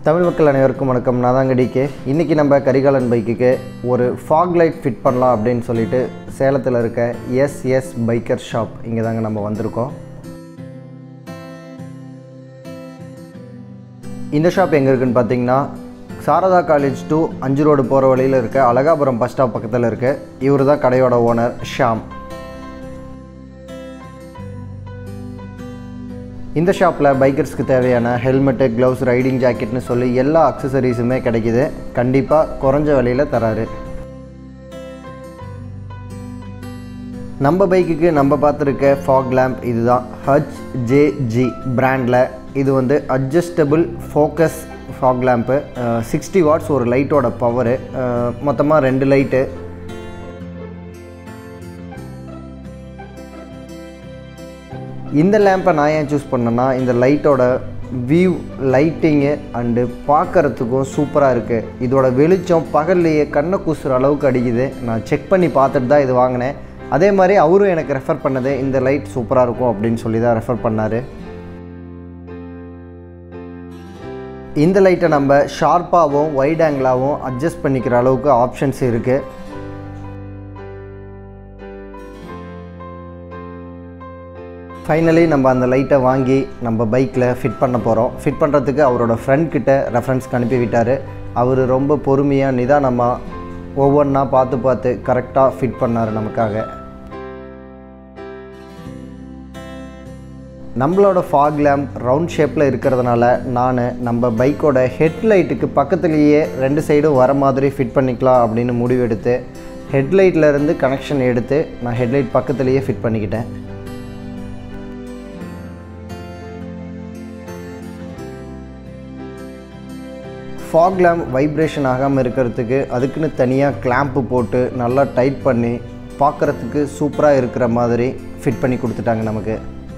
தமிழ் மக்கள் அனைவருக்கும் வணக்கம் நான் தாங்க டிகே இன்றைக்கி நம்ம கரிகாலன் பைக்குக்கு ஒரு ஃபாக் லைட் ஃபிட் பண்ணலாம் அப்படின்னு சொல்லிட்டு சேலத்தில் இருக்க எஸ்எஸ் பைக்கர் ஷாப் இங்கே தாங்க நம்ம வந்திருக்கோம் இந்த ஷாப் எங்கே இருக்குன்னு பார்த்தீங்கன்னா சாரதா காலேஜ் டு அஞ்சு ரோடு போகிற வழியில் இருக்க அழகாபுரம் பஸ் ஸ்டாப் பக்கத்தில் இருக்க இவர் தான் கடையோட ஓனர் ஷாம் இந்த ஷாப்பில் பைக்கர்ஸ்க்கு தேவையான ஹெல்மெட்டு க்ளவுஸ் ரைடிங் ஜாக்கெட்னு சொல்லி எல்லா அக்சசரிஸுமே கிடைக்குது கண்டிப்பாக குறைஞ்ச விலையில் தராரு நம்ம பைக்குக்கு நம்ம பார்த்துருக்க ஃபாக் லேம்ப் இதுதான் ஹச் ஜேஜி பிராண்டில் இது வந்து adjustable focus fog lamp sixty watts ஒரு லைட்டோட பவரு மொத்தமாக ரெண்டு லைட்டு இந்த லேம்பை நான் ஏன் சூஸ் பண்ணேன்னா இந்த லைட்டோட வியூ லைட்டிங்கு அண்டு பார்க்குறதுக்கும் சூப்பராக இருக்குது இதோட வெளிச்சம் பகல்லையே கண்ணை கூசுகிற அளவுக்கு அடிக்குது நான் செக் பண்ணி பார்த்துட்டு தான் இது வாங்கினேன் அதே மாதிரி அவரும் எனக்கு ரெஃபர் பண்ணது இந்த லைட் சூப்பராக இருக்கும் அப்படின்னு சொல்லி தான் ரெஃபர் பண்ணார் இந்த லைட்டை நம்ம ஷார்ப்பாகவும் வைட் ஆங்கிளாகவும் அட்ஜஸ்ட் பண்ணிக்கிற அளவுக்கு ஆப்ஷன்ஸ் இருக்குது ஃபைனலி நம்ம அந்த லைட்டை வாங்கி நம்ம பைக்கில் ஃபிட் பண்ண போகிறோம் ஃபிட் பண்ணுறதுக்கு அவரோட ஃப்ரெண்ட் கிட்ட ரெஃபரன்ஸ்க்கு அனுப்பி விட்டார் அவர் ரொம்ப பொறுமையாக நிதானமாக ஒவ்வொன்றா பார்த்து பார்த்து கரெக்டாக ஃபிட் பண்ணார் நமக்காக நம்மளோட ஃபாக் லேம்ப் ரவுண்ட் ஷேப்பில் இருக்கிறதுனால நான் நம்ம பைக்கோட ஹெட்லைட்டுக்கு பக்கத்துலேயே ரெண்டு சைடும் வர மாதிரி ஃபிட் பண்ணிக்கலாம் அப்படின்னு முடிவெடுத்து ஹெட்லைட்டில் இருந்து கனெக்ஷன் எடுத்து நான் ஹெட்லைட் பக்கத்துலேயே ஃபிட் பண்ணிக்கிட்டேன் ஃபாக் லேம்ப் வைப்ரேஷன் ஆகாமல் இருக்கிறதுக்கு அதுக்குன்னு தனியாக கிளாம்ப்பு போட்டு நல்லா டைட் பண்ணி பார்க்குறதுக்கு சூப்பராக இருக்கிற மாதிரி ஃபிட் பண்ணி கொடுத்துட்டாங்க நமக்கு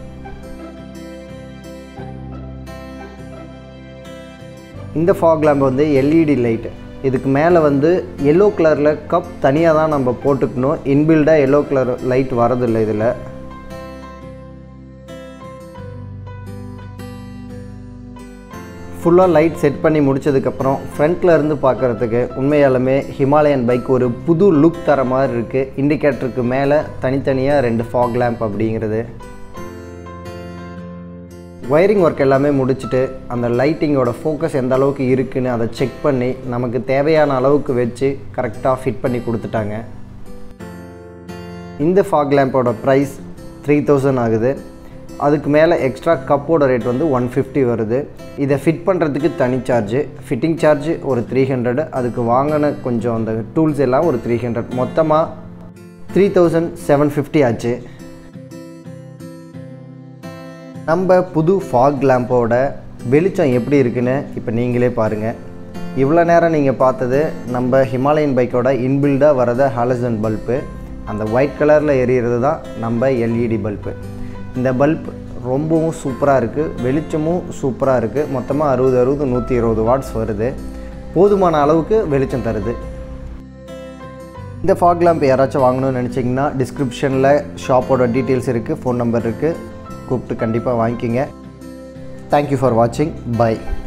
இந்த ஃபாக் லேம்ப் வந்து எல்இடி லைட் இதுக்கு மேலே வந்து எல்லோ கலரில் கப் தனியாக தான் நம்ம போட்டுக்கணும் இன்பில்டாக எல்லோ கலர் லைட் வரதில்லை இதில் ஃபுல்லாக லைட் செட் பண்ணி முடிச்சதுக்கப்புறம் ஃப்ரண்ட்டில் இருந்து பார்க்குறதுக்கு உண்மையாலுமே ஹிமாலயன் பைக் ஒரு புது லுக் தர மாதிரி இருக்குது இண்டிகேட்டருக்கு மேலே தனித்தனியாக ரெண்டு ஃபாக் லேம்ப் அப்படிங்கிறது ஒயரிங் ஒர்க் எல்லாமே முடிச்சுட்டு அந்த லைட்டிங்கோட ஃபோக்கஸ் எந்த அளவுக்கு இருக்குன்னு அதை செக் பண்ணி நமக்கு தேவையான அளவுக்கு வச்சு கரெக்டாக ஃபிட் பண்ணி கொடுத்துட்டாங்க இந்த ஃபாக் லேம்போட ப்ரைஸ் த்ரீ தௌசண்ட் ஆகுது அதுக்கு மேலே எக்ஸ்ட்ரா கப்போட ரேட் வந்து ஒன் ஃபிஃப்டி வருது இதை ஃபிட் பண்ணுறதுக்கு தனி சார்ஜு ஃபிட்டிங் சார்ஜ் ஒரு த்ரீ ஹண்ட்ரடு அதுக்கு வாங்கின கொஞ்சம் அந்த டூல்ஸ் எல்லாம் ஒரு த்ரீ ஹண்ட்ரட் மொத்தமாக த்ரீ தௌசண்ட் செவன் ஃபிஃப்டி ஆச்சு நம்ம புது ஃபாக் லேம்போட வெளிச்சம் எப்படி இருக்குன்னு இப்போ நீங்களே பாருங்கள் இவ்வளோ நேரம் நீங்கள் பார்த்தது நம்ம ஹிமாலயன் பைக்கோட இன்பில்டாக வரத ஹாலசன் பல்பு அந்த ஒயிட் கலரில் எரியறது தான் நம்ம எல்இடி பல்பு இந்த பல்ப் ரொம்பவும் சூப்பராக இருக்குது வெளிச்சமும் சூப்பராக இருக்குது மொத்தமாக அறுபது அறுபது நூற்றி இருபது வாட்ஸ் வருது போதுமான அளவுக்கு வெளிச்சம் தருது இந்த ஃபாக் லேம்ப் யாராச்சும் வாங்கணும்னு நினச்சிங்கன்னா டிஸ்கிரிப்ஷனில் ஷாப்போட டீட்டெயில்ஸ் இருக்குது ஃபோன் நம்பர் இருக்குது கூப்பிட்டு கண்டிப்பாக வாங்கிக்கிங்க தேங்க்யூ ஃபார் வாட்சிங் பை